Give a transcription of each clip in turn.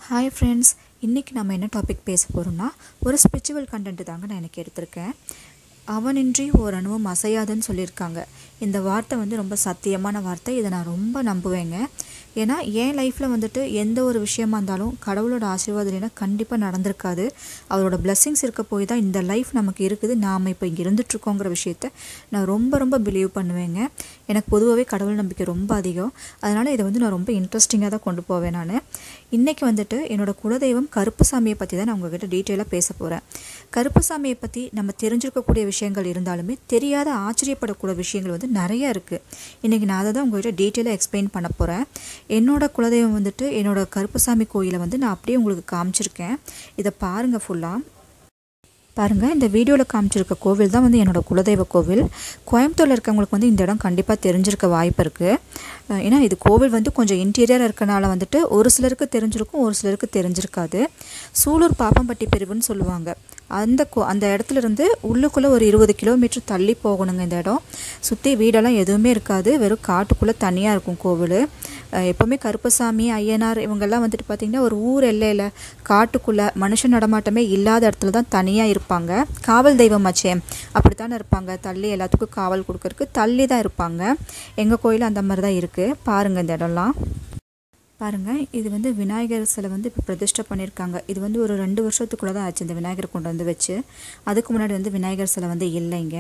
Hi friends இன்றைக்கி நம்ம என்ன டாபிக் பேச போகிறோம்னா ஒரு ஸ்பிரிச்சுவல் கண்டென்ட் தாங்க நான் எனக்கு எடுத்திருக்கேன் அவனின்றி ஓர் அணுவும் அசையாதுன்னு சொல்லியிருக்காங்க இந்த வார்த்தை வந்து ரொம்ப சத்தியமான வார்த்தை இதை நான் ரொம்ப நம்புவேங்க ஏன்னா என் லைஃப்பில் வந்துட்டு எந்த ஒரு விஷயமா இருந்தாலும் கடவுளோட ஆசீர்வாதம் இல்லைன்னா கண்டிப்பாக நடந்திருக்காது அவரோட blessings இருக்க போய் தான் இந்த லைஃப் நமக்கு இருக்குது நாம் இப்போ இங்கே இருந்துகிட்ருக்கோங்கிற விஷயத்த நான் ரொம்ப ரொம்ப பிலீவ் பண்ணுவேங்க எனக்கு பொதுவாகவே கடவுள் நம்பிக்கை ரொம்ப அதிகம் அதனால் இதை வந்து நான் ரொம்ப இன்ட்ரெஸ்டிங்காக தான் கொண்டு போவேன் நான் இன்றைக்கி வந்துட்டு என்னோடய குலதெய்வம் கருப்புசாமியை பற்றி தான் நான் உங்ககிட்ட டீட்டெயிலாக பேச போகிறேன் கருப்புசாமியை பற்றி நம்ம தெரிஞ்சிருக்கக்கூடிய விஷயங்கள் இருந்தாலுமே தெரியாத ஆச்சரியப்படக்கூடிய விஷயங்கள் வந்து நிறைய இருக்குது இன்றைக்கி நான் அதை தான் உங்கள்கிட்ட டீட்டெயிலாக எக்ஸ்பிளைன் பண்ண போகிறேன் என்னோட குலதெய்வம் வந்துட்டு என்னோட கருப்புசாமி கோயிலை வந்து நான் அப்படியே உங்களுக்கு காமிச்சிருக்கேன் இதை பாருங்கள் ஃபுல்லாக பாருங்கள் இந்த வீடியோவில் காமிச்சிருக்க கோவில் தான் வந்து என்னோட குலதெய்வ கோவில் கோயம்புத்தூரில் இருக்கவங்களுக்கு வந்து இந்த இடம் கண்டிப்பாக தெரிஞ்சிருக்க வாய்ப்பு இருக்குது அஹ் ஏன்னா இது கோவில் வந்து கொஞ்சம் இன்டீரியராக இருக்கனால வந்துட்டு ஒரு சிலருக்கு தெரிஞ்சிருக்கும் ஒரு சிலருக்கு தெரிஞ்சிருக்காது சூலூர் பாப்பம்பட்டி பிரிவுன்னு சொல்லுவாங்க அந்த கோ அந்த இடத்துல இருந்து உள்ளுக்குள்ளே ஒரு இருபது கிலோமீட்டர் தள்ளி போகணுங்க இந்த இடம் சுற்றி வீடெல்லாம் எதுவுமே இருக்காது வெறும் காட்டுக்குள்ளே தனியாக இருக்கும் கோவில் அஹ் எப்போவுமே கருப்பசாமி ஐயனார் இவங்கெல்லாம் வந்துட்டு பார்த்திங்கன்னா ஒரு ஊர் எல்லையில் காட்டுக்குள்ளே மனுஷன் நடமாட்டமே இல்லாத இடத்துல தான் தனியாக இருப்பாங்க காவல் தெய்வமாச்சே அப்படி தானே இருப்பாங்க தள்ளி எல்லாத்துக்கும் காவல் கொடுக்கறதுக்கு தள்ளி தான் இருப்பாங்க எங்கள் கோயில் அந்த மாதிரி தான் இருக்குது பாருங்கள் இந்த இடம்லாம் பாருங்கள் இது வந்து விநாயகர் சிலை வந்து இப்போ பிரதிஷ்டை பண்ணியிருக்காங்க இது வந்து ஒரு ரெண்டு வருஷத்துக்குள்ளே தான் ஆச்சு இந்த விநாயகர் கொண்டு வந்து வச்சு அதுக்கு முன்னாடி வந்து விநாயகர் சிலை வந்து இல்லைங்க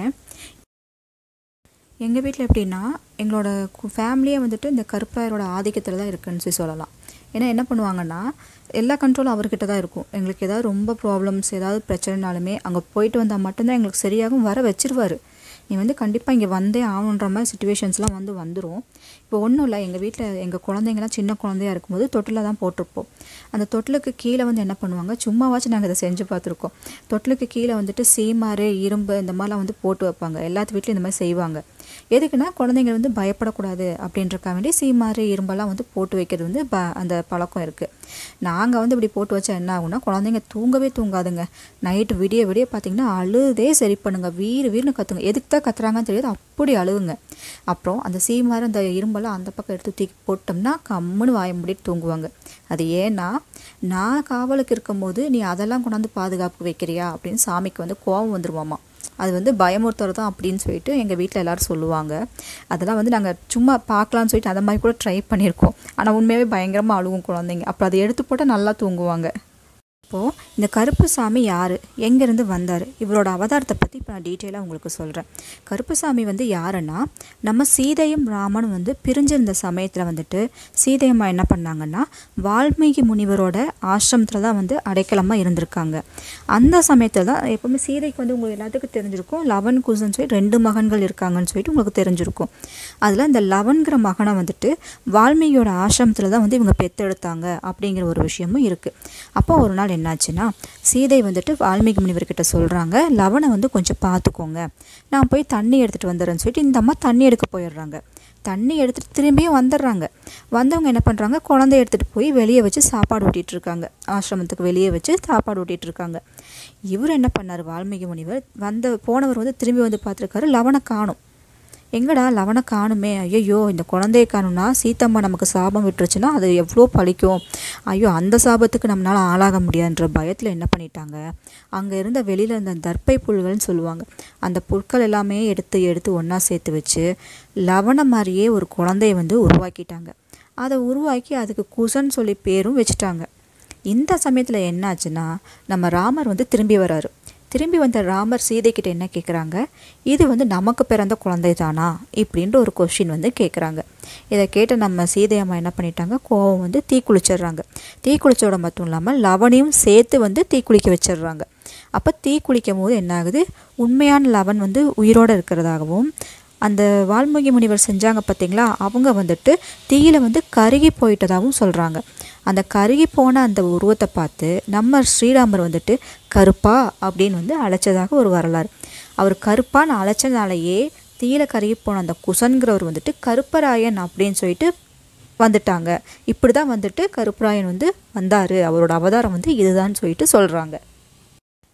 எங்கள் வீட்டில் எப்படின்னா எங்களோட ஃபேமிலியே வந்துட்டு இந்த கருப்பராயரோட ஆதிக்கத்தில் தான் இருக்குன்னு சொல்லி சொல்லலாம் ஏன்னா என்ன பண்ணுவாங்கன்னா எல்லா கண்ட்ரோலும் அவர்கிட்ட தான் இருக்கும் எங்களுக்கு ஏதாவது ரொம்ப ப்ராப்ளம்ஸ் ஏதாவது பிரச்சனைனாலுமே அங்கே போயிட்டு வந்தால் மட்டும்தான் எங்களுக்கு சரியாகும் வர வச்சிருவார் நீ வந்து கண்டிப்பாக இங்கே வந்தே ஆகணுன்ற மாதிரி சுச்சுவேஷன்ஸ்லாம் வந்து வந்துடும் இப்போ ஒன்றும் இல்லை எங்கள் வீட்டில் எங்கள் குழந்தைங்கலாம் சின்ன குழந்தையா இருக்கும்போது தொட்டில் தான் போட்டிருப்போம் அந்த தொட்டிலுக்கு கீழே வந்து என்ன பண்ணுவாங்க சும்மாவாச்சும் நாங்கள் இதை செஞ்சு பார்த்துருக்கோம் தொட்டிலுக்கு கீழே வந்துட்டு சீமாறு இரும்பு இந்த மாதிரிலாம் வந்து போட்டு வைப்பாங்க எல்லாத்து வீட்லையும் இந்த மாதிரி செய்வாங்க எதுக்குன்னா குழந்தைங்க வந்து பயப்படக்கூடாது அப்படின்றக்கா வேண்டி சீமாறு இரும்பெல்லாம் வந்து போட்டு வைக்கிறது வந்து ப அந்த பழக்கம் இருக்குது நாங்கள் வந்து இப்படி போட்டு வச்சா என்ன ஆகும்னா குழந்தைங்க தூங்கவே தூங்காதுங்க நைட்டு விடிய விடிய பார்த்தீங்கன்னா அழுதே சரி பண்ணுங்க வீறு வீர்னு கத்துங்க எதுக்கு தான் கத்துறாங்கன்னு தெரியாது அப்படி அழுவுங்க அப்புறம் அந்த சீமாறு அந்த இரும்பெல்லாம் அந்த பக்கம் எடுத்து தூக்கி போட்டோம்னா கம்முன்னு வாய மூடிட்டு தூங்குவாங்க அது ஏன்னா நான் காவலுக்கு இருக்கும்போது நீ அதெல்லாம் கொண்டாந்து பாதுகாப்பு வைக்கிறியா அப்படின்னு சாமிக்கு வந்து கோபம் வந்துருவாமா அது வந்து பயமுறுத்துறது தான் அப்படின்னு சொல்லிட்டு எங்கள் வீட்டில் எல்லோரும் சொல்லுவாங்க அதெல்லாம் வந்து நாங்கள் சும்மா பார்க்கலான்னு சொல்லிட்டு அந்த மாதிரி கூட ட்ரை பண்ணியிருக்கோம் ஆனால் உண்மையாகவே பயங்கரமாக அழுவும் குழந்தைங்க அப்புறம் அதை எடுத்து போட்டால் நல்லா தூங்குவாங்க இப்போது இந்த கருப்பு சாமி யார் எங்கேருந்து வந்தார் இவரோட அவதாரத்தை பற்றி இப்போ நான் டீட்டெயிலாக உங்களுக்கு சொல்கிறேன் கருப்புசாமி வந்து யாருன்னா நம்ம சீதையும் ராமனும் வந்து பிரிஞ்சிருந்த சமயத்தில் வந்துட்டு சீதையம்மா என்ன பண்ணாங்கன்னா வால்மீகி முனிவரோட ஆசிரமத்தில் தான் வந்து அடைக்கலமாக இருந்திருக்காங்க அந்த சமயத்தில் தான் எப்போவுமே சீதைக்கு வந்து உங்களுக்கு எல்லாத்துக்கும் தெரிஞ்சிருக்கும் லவன் குசன் சொல்லி ரெண்டு மகன்கள் இருக்காங்கன்னு சொல்லிட்டு உங்களுக்கு தெரிஞ்சிருக்கும் அதில் இந்த லவன்கிற மகனை வந்துட்டு வால்மீகியோட ஆசிரமத்தில் தான் வந்து இவங்க பெத்தெடுத்தாங்க அப்படிங்கிற ஒரு விஷயமும் இருக்குது அப்போ ஒரு நாள் என்னாச்சுன்னா சீதை வந்துட்டு வால்மீகி முனிவர்கிட்ட சொல்கிறாங்க லவனை வந்து கொஞ்சம் பார்த்துக்கோங்க நான் போய் தண்ணி எடுத்துகிட்டு வந்துடுறேன்னு சொல்லிட்டு இந்த அம்மா தண்ணி எடுக்க போயிடுறாங்க தண்ணி எடுத்துகிட்டு திரும்பியும் வந்துடுறாங்க வந்தவங்க என்ன பண்ணுறாங்க குழந்தைய எடுத்துகிட்டு போய் வெளியே வச்சு சாப்பாடு ஊட்டிகிட்டு இருக்காங்க ஆசிரமத்துக்கு வெளியே வச்சு சாப்பாடு ஊட்டிகிட்டு இருக்காங்க இவர் என்ன பண்ணார் வால்மீகி முனிவர் வந்த போனவர் வந்து திரும்பி வந்து பார்த்துருக்காரு லவனை காணும் எங்கடா லவனை காணுமே ஐயோ இந்த குழந்தைய காணும்னா சீத்தம்மா நமக்கு சாபம் விட்டுருச்சுன்னா அது எவ்வளோ பழிக்கும் ஐயோ அந்த சாபத்துக்கு நம்மளால் ஆளாக முடியாதுன்ற பயத்தில் என்ன பண்ணிட்டாங்க அங்கே இருந்த வெளியில் இருந்த தர்ப்பை புல்கள்னு சொல்லுவாங்க அந்த புற்கள் எல்லாமே எடுத்து எடுத்து ஒன்றா சேர்த்து வச்சு லவனை மாதிரியே ஒரு குழந்தைய வந்து உருவாக்கிட்டாங்க அதை உருவாக்கி அதுக்கு குசன் சொல்லி பேரும் வச்சுட்டாங்க இந்த சமயத்தில் என்னாச்சுன்னா நம்ம ராமர் வந்து திரும்பி வராரு திரும்பி வந்த ராமர் சீதைக்கிட்ட என்ன கேட்குறாங்க இது வந்து நமக்கு பிறந்த குழந்தை தானா இப்படின்ற ஒரு கொஷின் வந்து கேட்குறாங்க இதை கேட்ட நம்ம சீதை அம்மா என்ன பண்ணிட்டாங்க கோவம் வந்து தீ குளிச்சிடுறாங்க தீ குளிச்சோட மட்டும் இல்லாமல் லவனையும் சேர்த்து வந்து தீ குளிக்க வச்சிடுறாங்க அப்போ தீ குளிக்கும் போது என்ன ஆகுது உண்மையான லவன் வந்து உயிரோடு இருக்கிறதாகவும் அந்த வால்மீகி முனிவர் செஞ்சாங்க பார்த்தீங்களா அவங்க வந்துட்டு தீயில வந்து கருகி போயிட்டதாகவும் சொல்கிறாங்க அந்த கருகி போன அந்த உருவத்தை பார்த்து நம்ம ஸ்ரீராமர் வந்துட்டு கருப்பா அப்படின்னு வந்து அழைச்சதாக ஒரு வரலாறு அவர் கருப்பான்னு அழைச்சனாலேயே தீயில கருகி போன அந்த குசன்கிறவர் வந்துட்டு கருப்பராயன் அப்படின்னு சொல்லிட்டு வந்துட்டாங்க இப்படி தான் வந்துட்டு கருப்பராயன் வந்து வந்தார் அவரோட அவதாரம் வந்து இதுதான் சொல்லிட்டு சொல்கிறாங்க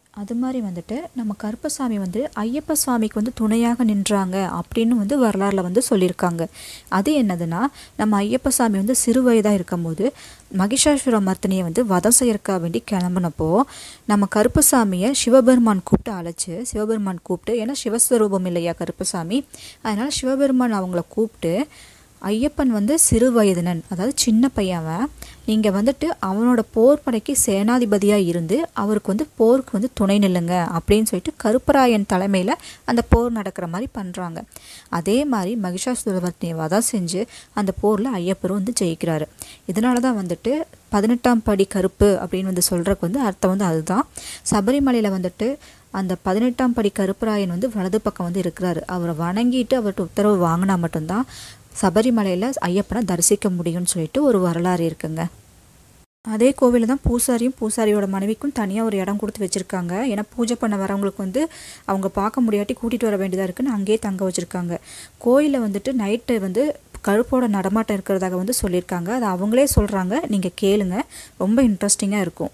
அது மாதிரி வந்துட்டு நம்ம கருப்பசாமி வந்து ஐயப்ப சுவாமிக்கு வந்து துணையாக நின்றாங்க அப்படின்னு வந்து வரலாறில் வந்து சொல்லியிருக்காங்க அது என்னதுன்னா நம்ம ஐயப்ப சாமி வந்து சிறு வயதாக இருக்கும்போது மகிஷாசுர மர்த்தினியை வந்து வதம் செய்யறக்கா வேண்டி கிளம்புனப்போ நம்ம கருப்பசாமியை சிவபெருமான் கூப்பிட்டு அழைச்சி சிவபெருமான் கூப்பிட்டு ஏன்னா சிவஸ்வரூபம் இல்லையா கருப்பசாமி அதனால் சிவபெருமான் அவங்கள கூப்பிட்டு ஐயப்பன் வந்து சிறு வயதினன் அதாவது சின்ன பையன் நீங்கள் வந்துட்டு அவனோட போர் படைக்கு சேனாதிபதியாக இருந்து அவருக்கு வந்து போருக்கு வந்து துணை நில்லுங்க அப்படின்னு சொல்லிட்டு கருப்பராயன் தலைமையில் அந்த போர் நடக்கிற மாதிரி பண்ணுறாங்க அதே மாதிரி மகிஷாசுரவர்த்தியை வதம் செஞ்சு அந்த போரில் ஐயப்பரும் வந்து ஜெயிக்கிறாரு இதனால தான் வந்துட்டு பதினெட்டாம் படி கருப்பு அப்படின்னு வந்து சொல்கிறக்கு வந்து அர்த்தம் வந்து அதுதான் சபரிமலையில் வந்துட்டு அந்த பதினெட்டாம் படி கருப்பராயன் வந்து வலது பக்கம் வந்து இருக்கிறாரு அவரை வணங்கிட்டு அவர்கிட்ட உத்தரவு வாங்கினா மட்டும்தான் சபரிமலையில் ஐயப்பனை தரிசிக்க முடியும்னு சொல்லிட்டு ஒரு வரலாறு இருக்குங்க அதே கோவிலில் தான் பூசாரியும் பூசாரியோட மனைவிக்கும் தனியாக ஒரு இடம் கொடுத்து வச்சுருக்காங்க ஏன்னா பூஜை பண்ண வரவங்களுக்கு வந்து அவங்க பார்க்க முடியாட்டி கூட்டிகிட்டு வர வேண்டியதாக இருக்குன்னு அங்கேயே தங்க வச்சுருக்காங்க கோயிலில் வந்துட்டு நைட்டு வந்து கருப்போட நடமாட்டம் இருக்கிறதாக வந்து சொல்லியிருக்காங்க அது அவங்களே சொல்கிறாங்க நீங்கள் கேளுங்க ரொம்ப இன்ட்ரெஸ்டிங்காக இருக்கும்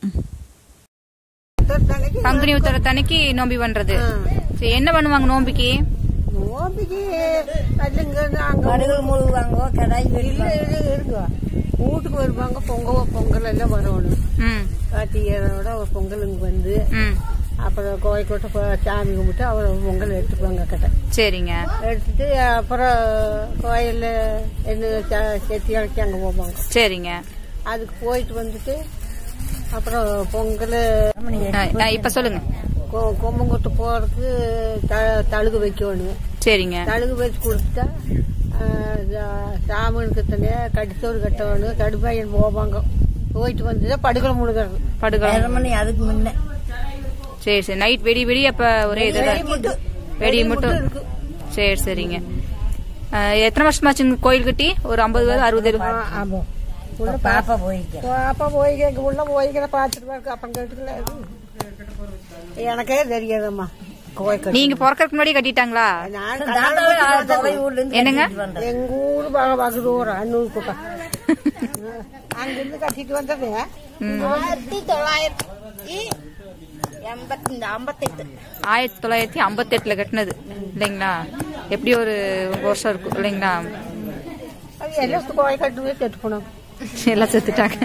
பங்குனி உத்தர தனிக்கு நோம்பி பண்றது சரி என்ன பண்ணுவாங்க நோம்பிக்கு நோம்பிக்கு அல்லுங்க நாங்க கடுகு முழுவாங்க கடாய் இல்ல இல்ல இருங்க வீட்டுக்கு வருவாங்க பொங்கல் பொங்கல் எல்லாம் வரணும் ம் கார்த்திகையோட ஒரு பொங்கல் இங்க வந்து ம் அப்புறம் கோயில்கோட்டை போய் சாமி கும்பிட்டு அவர் பொங்கல் எடுத்துக்குவாங்க கிட்ட சரிங்க எடுத்துட்டு அப்புறம் கோயில்ல என்ன ச- செத்தி இறக்கி அங்க போவாங்க சரிங்க அதுக்கு போயிட்டு வந்துட்டு அப்புறம் பொங்கல் ஆ, ஆ, இப்ப சொல்லுங்க கொ- கொம்பங்குட்டு போறதுக்கு த- தழுகு வைக்கணும் சரிங்க தழுகு வச்சு கொடுத்துட்டா சாமனுக்கு தனியா கடிச்சோறு கட்டணும் கடுப்பாயன் போவாங்க போயிட்டு வந்துட்டு படுக்கலை முழுகிறது படுகா ஏழரை மணி அதுக்கு முன்ன சரி சரி நைட் வெடி வெடி அப்ப ஒரே இதுதான் வெடி மட்டும் இருக்கு சரி சரிங்க ஆ, எத்தனை வருஷமாச்சுங்க கோயில் கட்டி ஒரு ஐம்பது பேர் அறுபது பேர் ஆ, ஆமா உள்ள பாப்பா போயிருக்கேன் அப்பா போய் கேட்க உள்ள போய்க்கிற பார்த்துட்டு இருக்கு அப்பம் கேட்டுக்கல எனக்கே தெரியாதம்மா கோயில் நீங்க பிறக்கறதுக்கு முன்னாடி கட்டிட்டாங்களா நான் தாத்தாவே தொலை ஊர்ல இருந்து என்னங்க? கட்டிட்டு வந்தேன். எங்க ஊரு பக- பகுதி ஒரு அன்னூர் கூட்டம் அங்கிருந்து கட்டிட்டு வந்தது ஆயிரத்தி தொள்ளாயிரத்தி எண்பத்தி ஐம்பத்தெட்டு ஆயிரத்தி தொள்ளாயிரத்தி ஐம்பத்தி எட்டுல கட்டினது இல்லைங்களா எப்படி ஒரு வருஷம் இருக்கும் இல்லைங்களா அது எல்லாம் கோயில் கட்டுவே செத்து போனோம் எல்லாம் செத்துட்டாங்க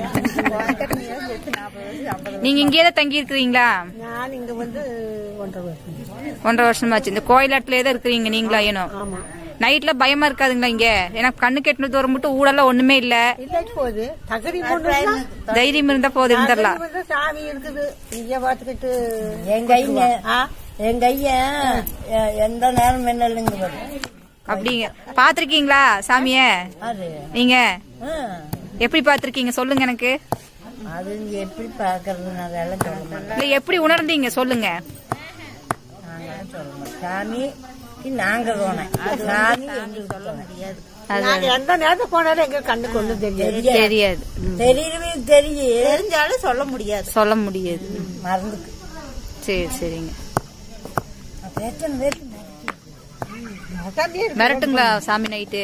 நீங்க இங்கேயே தான் தங்கி இருக்கிறீங்களா நான் இங்க வந்து ஒன்றரை வருஷம் ஒன்றரை வருஷமாச்சு இந்த கோயிலாட்டிலே தான் இருக்கிறீங்க நீங்களா ஏனோ ஆமா நைட்ல பயமா இருக்காதுங்களா இங்க எனக்கு கண்ணு கெட்டின தூரம் மட்டும் ஊடெல்லாம் ஒண்ணுமே இல்ல இல்லாட்டி போகுது தகுதி பொண்ணு தைரியம் இருந்தா போதும் இருந்துடலாம் சாமி இருக்குது இங்க பாத்துக்கிட்டு எங்க ஐயன் ஆ? எங்க ஐயன் எ- எந்த நேரம் மின்னலுங்க வரும் அப்படிங்க பாத்திருக்கீங்களா சாமிய அது நீங்க ஆ, எப்படி பாத்திருக்கீங்க சொல்லுங்க எனக்கு அது எப்படி பாக்குறதுன்னு அதெல்லாம் சொல்ல மாட்டேன் இல்ல எப்படி உணர்ந்தீங்க சொல்லுங்க நாங்களாம் சொல்ல மாட்டோம் சாமி நாங்க போனேன் சாமி எங்களுக்கு சொல்ல முடியாது நாங்க எந்த நேரத்துக்கு போனாலும் எங்க கண்ணுக்கு ஒண்ணும் தெரியாது தெரியாது தெரியவே தெரியும் தெரிஞ்சாலும் சொல்ல முடியாது சொல்ல முடியாது மறந்துக்கு சரி சரிங்க பேச்சன் பேச்சு அதானே மிரட்டுங்களா சாமி நைட்டு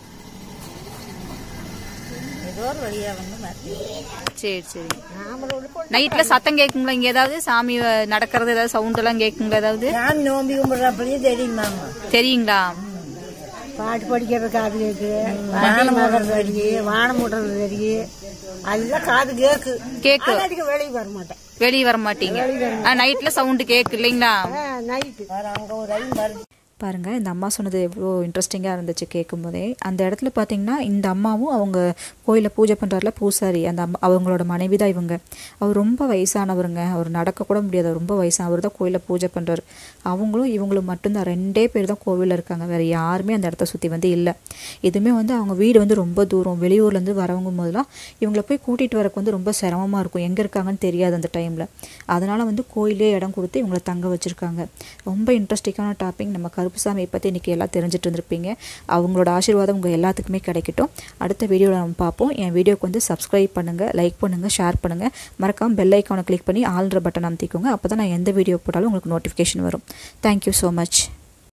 ஏதோ ஒரு வழியா வந்து மறந்து சரி சரிங்க நாமளோட பொண்ணு நைட்ல சத்தம் கேக்குங்களா இங்க ஏதாவது சாமி அஹ், நடக்கிறது ஏதாவது சவுண்ட் எல்லாம் கேக்குங்களா ஏதாவது சாமி நோம்பி கும்பிடுறப்படியே தெரியுமாமா தெரியுங்களா பாட்டு படிக்கிறது காது கேக்கு வானம் மூடுறது தெரியும் வானம் மூடுறது தெரியும் எல்லாம் காது கேக்கு கேக்கு ஆனா அதுக்கு வெளியே வர மாட்டேன் வெளியே வர மாட்டீங்க நைட்ல சவுண்ட் கேக்கு இல்லைங்களா நைட்டு வேற அங்க ஒரு ஐ மருந்து பாருங்கள் இந்த அம்மா சொன்னது எவ்வளோ இன்ட்ரெஸ்டிங்காக இருந்துச்சு கேட்கும்போதே அந்த இடத்துல பார்த்தீங்கன்னா இந்த அம்மாவும் அவங்க கோயிலில் பூஜை பண்ணுறாருல பூசாரி அந்த அம்மா அவங்களோட மனைவி தான் இவங்க அவர் ரொம்ப வயசானவருங்க அவர் நடக்க கூட முடியாது அவர் ரொம்ப வயசான அவர் தான் கோயிலில் பூஜை பண்ணுறாரு அவங்களும் இவங்களும் மட்டும்தான் ரெண்டே பேர் தான் கோவிலில் இருக்காங்க வேறு யாருமே அந்த இடத்த சுற்றி வந்து இல்லை இதுவுமே வந்து அவங்க வீடு வந்து ரொம்ப தூரம் வெளியூர்லேருந்து வரவங்க போதெல்லாம் இவங்களை போய் கூட்டிகிட்டு வரக்கு வந்து ரொம்ப சிரமமாக இருக்கும் எங்கே இருக்காங்கன்னு தெரியாது அந்த டைமில் அதனால் வந்து கோயிலே இடம் கொடுத்து இவங்களை தங்க வச்சுருக்காங்க ரொம்ப இன்ட்ரெஸ்டிங்கான டாபிக் நம்ம கருப்புசாமியை பற்றி இன்றைக்கி எல்லாம் தெரிஞ்சுட்டு இருந்திருப்பீங்க அவங்களோட ஆசீர்வாதம் உங்கள் எல்லாத்துக்குமே கிடைக்கட்டும் அடுத்த வீடியோவில் நம்ம பார்ப்போம் என் வீடியோக்கு வந்து சப்ஸ்கிரைப் பண்ணுங்கள் லைக் பண்ணுங்கள் ஷேர் பண்ணுங்கள் மறக்காமல் பெல் ஐக்கானை கிளிக் பண்ணி ஆல்ன்ற பட்டன் அமைத்திக்கோங்க அப்போ தான் நான் எந்த வீடியோ போட்டாலும் உங்களுக்கு நோட்டிஃபிகேஷன் வரும் தேங்க்யூ ஸோ மச்